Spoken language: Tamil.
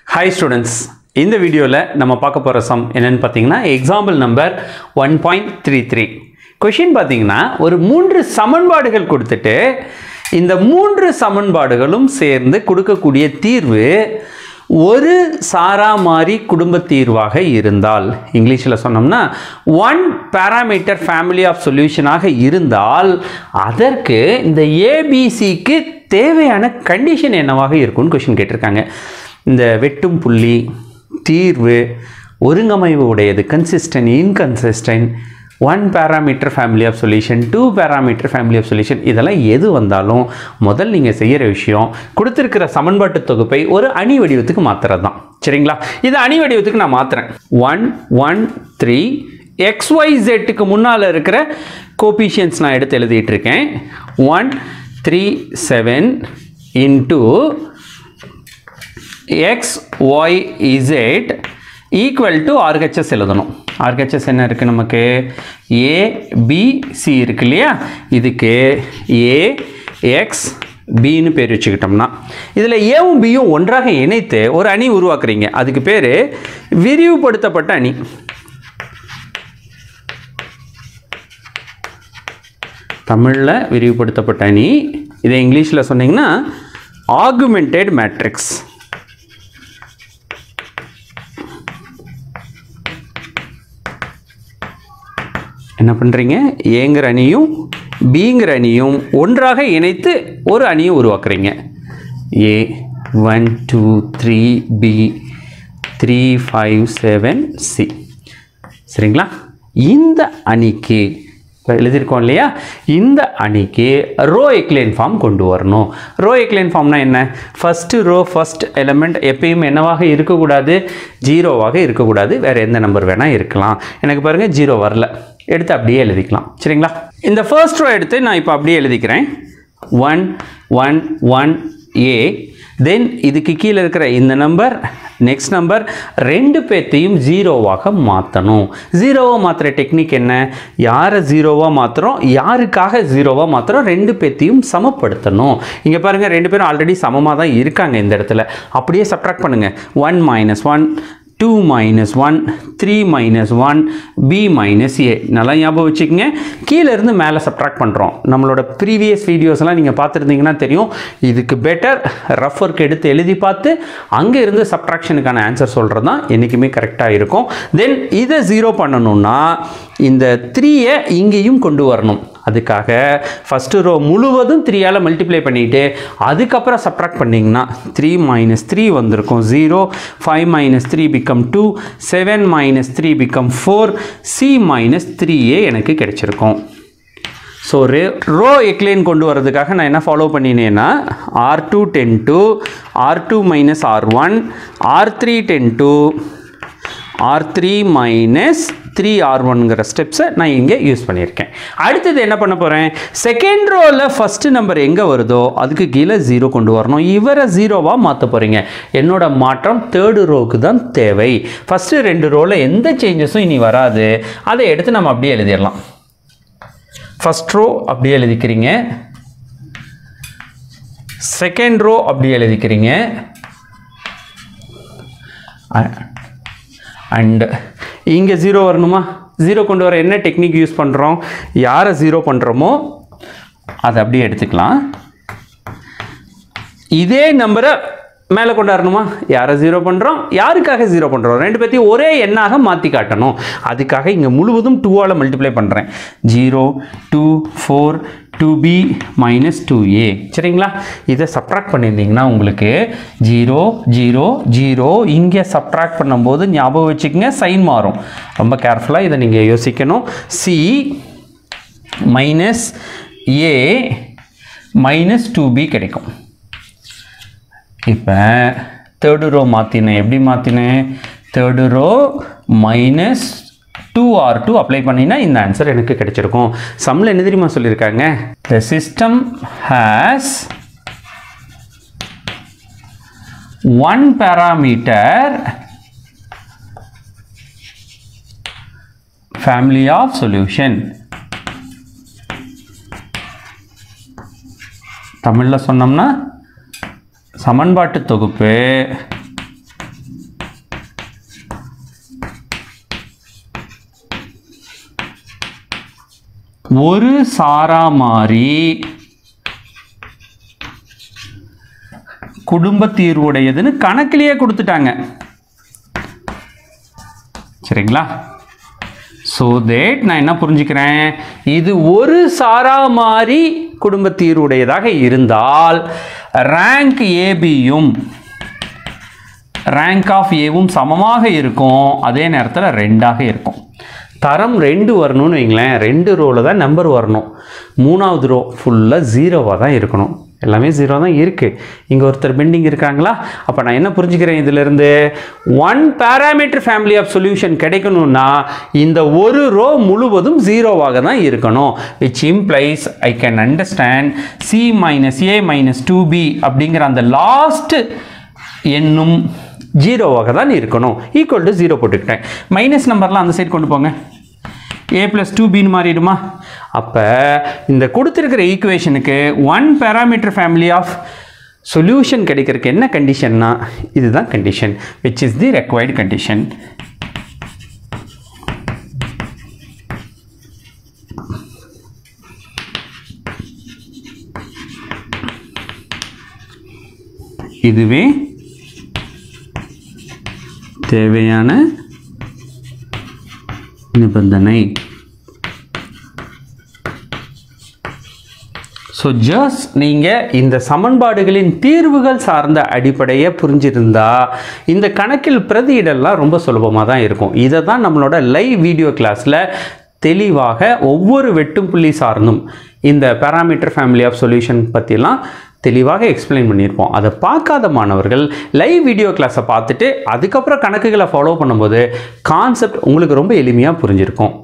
ஹாய் ஸ்டூடெண்ட்ஸ் இந்த வீடியோவில் நம்ம பார்க்க போகிற சம் என்னன்னு பார்த்தீங்கன்னா example number one point three three question பார்த்தீங்கன்னா ஒரு மூன்று சமன்பாடுகள் கொடுத்துட்டு இந்த மூன்று சமன்பாடுகளும் சேர்ந்து கொடுக்கக்கூடிய தீர்வு ஒரு சாராமாரி குடும்ப தீர்வாக இருந்தால் இங்கிலீஷில் சொன்னோம்னா ஒன் பேராமீட்டர் ஃபேமிலி ஆஃப் சொல்யூஷனாக இருந்தால் அதற்கு இந்த ஏபிசிக்கு தேவையான கண்டிஷன் என்னவாக இருக்கும்னு கொஷின் கேட்டிருக்காங்க இந்த வெட்டும் புள்ளி தீர்வு ஒருங்கமைவு உடையது consistent inconsistent one parameter family of solution two parameter family of solution இதெல்லாம் எது வந்தாலும் முதல் நீங்கள் செய்கிற விஷயம் கொடுத்துருக்கிற சமன்பாட்டு தொகுப்பை ஒரு அணி வடிவத்துக்கு மாற்றுறது தான் சரிங்களா இது அணி வடிவத்துக்கு நான் மாற்றுறேன் ஒன் ஒன் த்ரீ எக்ஸ்ஒய் ஜெட்டுக்கு முன்னால் இருக்கிற கோபிஷியன்ஸ் நான் எடுத்து எழுதிட்டு இருக்கேன் one three seven into x y z equal to RHS எழுதணும் ஆர்ஹெச்எஸ் என்ன இருக்குது நமக்கு ஏ பி சி இருக்கு இல்லையா இதுக்கு ஏ எக்ஸ் பின்னு பேர் வச்சுக்கிட்டோம்னா இதில் ஏவும் பியும் ஒன்றாக இணைத்து ஒரு அணி உருவாக்குறீங்க அதுக்கு பேர் விரிவுபடுத்தப்பட்ட அணி தமிழில் விரிவுபடுத்தப்பட்ட அணி இதை இங்கிலீஷில் சொன்னீங்கன்னா ஆகுமெண்டட் மேட்ரிக்ஸ் என்ன பண்ணுறீங்க ஏங்கிற அணியும் பிங்கிற அணியும் ஒன்றாக இணைத்து ஒரு அணியை உருவாக்குறீங்க A one two three B three five seven C சரிங்களா இந்த அணிக்கு இப்போ எழுதியிருக்கோம் இல்லையா இந்த அணிக்கு ரோ எக்லைன் ஃபார்ம் கொண்டு வரணும் ரோ எக்லைன் ஃபார்ம்னா என்ன ஃபஸ்ட்டு ரோ ஃபஸ்ட் எலமெண்ட் எப்பயும் என்னவாக இருக்கக்கூடாது ஜீரோவாக இருக்கக்கூடாது வேறு எந்த நம்பர் வேணால் இருக்கலாம் எனக்கு பாருங்கள் ஜீரோ வரல எடுத்து அப்படியே எழுதிக்கலாம் சரிங்களா இந்த ஃபர்ஸ்ட் ரோ எடுத்து நான் இப்போ அப்படியே எழுதிக்கிறேன் one one one A then இதுக்கு கீழே இருக்கிற இந்த நம்பர் நெக்ஸ்ட் நம்பர் ரெண்டு பேர்த்தையும் ஜீரோவாக மாற்றணும் ஜீரோவாக மாற்றுற டெக்னிக் என்ன யாரை ஜீரோவாக மாற்றுறோம் யாருக்காக ஜீரோவாக மாற்றுறோம் ரெண்டு பேர்த்தையும் சமப்படுத்தணும் இங்கே பாருங்கள் ரெண்டு பேரும் ஆல்ரெடி சமமாக தான் இருக்காங்க இந்த இடத்துல அப்படியே சப்ட்ராக்ட் பண்ணுங்கள் one minus one two minus one three minus one B minus A நல்லா ஞாபகம் வச்சுக்கோங்க கீழே இருந்து மேலே சப்ட்ராக்ட் பண்ணுறோம் நம்மளோட ப்ரீவியஸ் வீடியோஸ்லாம் நீங்கள் பார்த்துருந்தீங்கன்னா தெரியும் இதுக்கு பெட்டர் ரஃப் ஒர்க் எடுத்து எழுதி பார்த்து அங்கே இருந்து சப்ட்ராக்ஷனுக்கான ஆன்சர் சொல்கிறது தான் என்றைக்குமே கரெக்டாக இருக்கும் தென் இதை ஜீரோ பண்ணணும்னா இந்த த்ரீயை இங்கேயும் கொண்டு வரணும் அதுக்காக ஃபஸ்ட்டு ரோ முழுவதும் த்ரீயால் மல்டிப்ளை பண்ணிவிட்டு அதுக்கப்புறம் சப்ட்ராக்ட் பண்ணிங்கன்னா த்ரீ மைனஸ் த்ரீ வந்திருக்கும் zero five minus three become two seven minus three become four C minus three A எனக்கு கிடைச்சிருக்கும் ஸோ ரே ரோ எக்லைன் கொண்டு வரதுக்காக நான் என்ன ஃபாலோ பண்ணினேன்னா R two then two R two minus R one R three then two R three minus three R ஒன்ங்கிற ஸ்டெப்ஸை நான் இங்கே யூஸ் பண்ணியிருக்கேன் அடுத்தது என்ன பண்ண போகிறேன் செகண்ட் ரோவில் ஃபஸ்ட்டு நம்பர் எங்கே வருதோ அதுக்கு கீழே ஜீரோ கொண்டு வரணும் இவரை ஜீரோவாக மாற்ற போகிறீங்க என்னோட மாற்றம் தேர்டு ரோவுக்கு தான் தேவை ஃபஸ்ட்டு ரெண்டு ரோவில் எந்த சேஞ்சஸும் இனி வராது அதை எடுத்து நம்ம அப்படியே எழுதிடலாம் ஃபஸ்ட் ரோ அப்படியே எழுதிக்கிறீங்க செகண்ட் ரோ அப்படியே எழுதிக்கிறீங்க அண்டு இங்கே ஜீரோ வரணுமா ஜீரோ கொண்டு வர என்ன டெக்னிக் யூஸ் பண்ணுறோம் யாரை ஜீரோ பண்ணுறோமோ அதை அப்படியே எடுத்துக்கலாம் இதே நம்பரை மேலே கொண்டு வரணுமா யாரை ஜீரோ பண்ணுறோம் யாருக்காக ஜீரோ பண்ணுறோம் ரெண்டு பேர்த்தையும் ஒரே எண்ணாக மாற்றி காட்டணும் அதுக்காக இங்கே முழுவதும் டூவால் மல்டிப்ளை பண்ணுறேன் zero two four two B minus two A சரிங்களா இதை சப்ட்ராக்ட் பண்ணியிருந்தீங்கன்னா உங்களுக்கு ஜீரோ ஜீரோ ஜீரோ இங்கே சப்ட்ராக்ட் பண்ணும்போது ஞாபகம் வச்சுக்கோங்க சைன் மாறும் ரொம்ப கேர்ஃபுல்லாக இதை நீங்கள் யோசிக்கணும் C minus A minus two B கிடைக்கும் இப்போ தேர்டு ரோ மாற்றினேன் எப்படி மாற்றினேன் third row minus two R two apply பண்ணினா இந்த ஆன்சர் எனக்கு கிடைச்சிருக்கும் சம்மில் என்ன தெரியுமா சொல்லியிருக்காங்க the system has one parameter family of solution தமிழில் சொன்னோம்னா சமன்பாட்டு தொகுப்பு ஒரு சாரா மாறி குடும்ப தீர்வுடையதுன்னு கணக்கிலேயே கொடுத்துட்டாங்க சரிங்களா ஸோ தேட் நான் என்ன புரிஞ்சுக்கிறேன் இது ஒரு சாரா மாறி குடும்ப தீர்வுடையதாக இருந்தால் ரேங்க் ஏபியும் ரேங்க் ஆஃப் ஏவும் சமமாக இருக்கும் அதே நேரத்தில் ரெண்டாக இருக்கும் தரம் ரெண்டு வரணும்னு வைங்களேன் ரெண்டு ரோவில் தான் நம்பர் வரணும் மூணாவது ரோ ஃபுல்லாக ஜீரோவாக தான் இருக்கணும் எல்லாமே ஜீரோ தான் இருக்குது இங்கே ஒருத்தர் பெண்டிங் இருக்காங்களா அப்போ நான் என்ன புரிஞ்சுக்கிறேன் இதிலிருந்து one parameter family of solution கிடைக்கணும்னா இந்த ஒரு ரோ முழுவதும் ஜீரோவாக தான் இருக்கணும் which implies I can understand C minus A minus two B அப்படிங்கிற அந்த லாஸ்ட் என்னும் ஜீரோவாக தான் இருக்கணும் ஈக்குவல் டு ஜீரோ போட்டுக்கிட்டேன் மைனஸ் நம்பர்லாம் அந்த சைடு கொண்டு போங்க ஏ ப்ளஸ் டூ பின்னு மாறிடுமா அப்போ இந்த கொடுத்துருக்கிற ஈக்குவேஷனுக்கு one parameter family of solution கிடைக்கிறதுக்கு என்ன கண்டிஷன்னா இதுதான் condition which is the required condition இதுவே தேவையான நிபந்தனை ஸோ ஜஸ்ட் நீங்கள் இந்த சமன்பாடுகளின் தீர்வுகள் சார்ந்த அடிப்படையை புரிஞ்சிருந்தா இந்த கணக்கில் பிரதியிடலாம் ரொம்ப சுலபமாக தான் இருக்கும் இதை தான் நம்மளோட லைவ் வீடியோ கிளாஸில் தெளிவாக ஒவ்வொரு வெட்டும் புள்ளி சார்ந்தும் இந்த பேராமீட்டர் ஃபேமிலி ஆஃப் சொல்யூஷன் பற்றிலாம் தெளிவாக எக்ஸ்பிளைன் பண்ணியிருப்போம் அதை பார்க்காத மாணவர்கள் லைவ் வீடியோ கிளாஸை பார்த்துட்டு அதுக்கப்புறம் கணக்குகளை ஃபாலோ பண்ணும்போது கான்செப்ட் உங்களுக்கு ரொம்ப எளிமையாக புரிஞ்சிருக்கும்